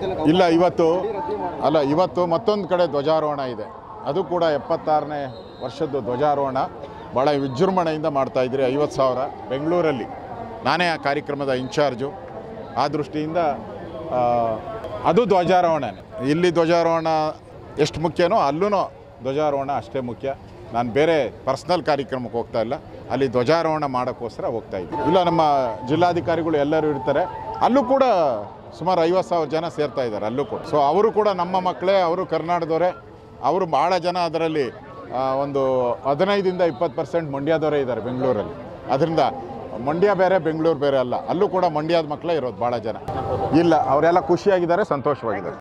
ಸಂಚಲನ ಇಲ್ಲ ಇವತ್ತು ಅಲ್ಲ ಇವತ್ತು ಮತ್ತೊಂದು ಕಡೆ ಧ್ವಜಾರೋಹಣ ಇದೆ ಅದು ಕೂಡ ಎಪ್ಪತ್ತಾರನೇ ವರ್ಷದ್ದು ಧ್ವಜಾರೋಹಣ ಭಾಳ ವಿಜೃಂಭಣೆಯಿಂದ ಮಾಡ್ತಾ ಇದ್ರಿ ಐವತ್ತು ಸಾವಿರ ಬೆಂಗಳೂರಲ್ಲಿ ನಾನೇ ಆ ಕಾರ್ಯಕ್ರಮದ ಇನ್ಚಾರ್ಜು ಆ ದೃಷ್ಟಿಯಿಂದ ಆ, ಅದು ಧ್ವಜಾರೋಹಣನೇ ಇಲ್ಲಿ ಧ್ವಜಾರೋಹಣ ಎಷ್ಟು ಮುಖ್ಯನೋ ಅಲ್ಲೂ ಧ್ವಜಾರೋಹಣ ಅಷ್ಟೇ ಮುಖ್ಯ ನಾನು ಬೇರೆ ಪರ್ಸ್ನಲ್ ಕಾರ್ಯಕ್ರಮಕ್ಕೆ ಹೋಗ್ತಾ ಇಲ್ಲ ಅಲ್ಲಿ ಧ್ವಜಾರೋಹಣ ಮಾಡೋಕ್ಕೋಸ್ಕರ ಹೋಗ್ತಾ ಇದ್ದೀನಿ ಇಲ್ಲ ನಮ್ಮ ಜಿಲ್ಲಾಧಿಕಾರಿಗಳು ಎಲ್ಲರೂ ಇರ್ತಾರೆ ಅಲ್ಲೂ ಕೂಡ ಸುಮಾರು ಐವತ್ತು ಸಾವಿರ ಜನ ಸೇರ್ತಾ ಇದ್ದಾರೆ ಅಲ್ಲೂ ಕೂಡ ಸೊ ಅವರು ಕೂಡ ನಮ್ಮ ಮಕ್ಕಳೇ ಅವರು ಕರ್ನಾಟಕದವರೇ ಅವರು ಭಾಳ ಜನ ಅದರಲ್ಲಿ ಆ, ಒಂದು ಹದಿನೈದಿಂದ ಇಪ್ಪತ್ತು ಪರ್ಸೆಂಟ್ ಮಂಡ್ಯದವರೇ ಇದ್ದಾರೆ ಬೆಂಗಳೂರಲ್ಲಿ ಅದರಿಂದ ಮಂಡ್ಯ ಬೇರೆ ಬೆಂಗಳೂರು ಬೇರೆ ಅಲ್ಲ ಅಲ್ಲೂ ಕೂಡ ಮಂಡ್ಯದ ಮಕ್ಕಳೇ ಇರೋದು ಭಾಳ ಜನ ಇಲ್ಲ ಅವರೆಲ್ಲ ಖುಷಿಯಾಗಿದ್ದಾರೆ ಸಂತೋಷವಾಗಿದ್ದಾರೆ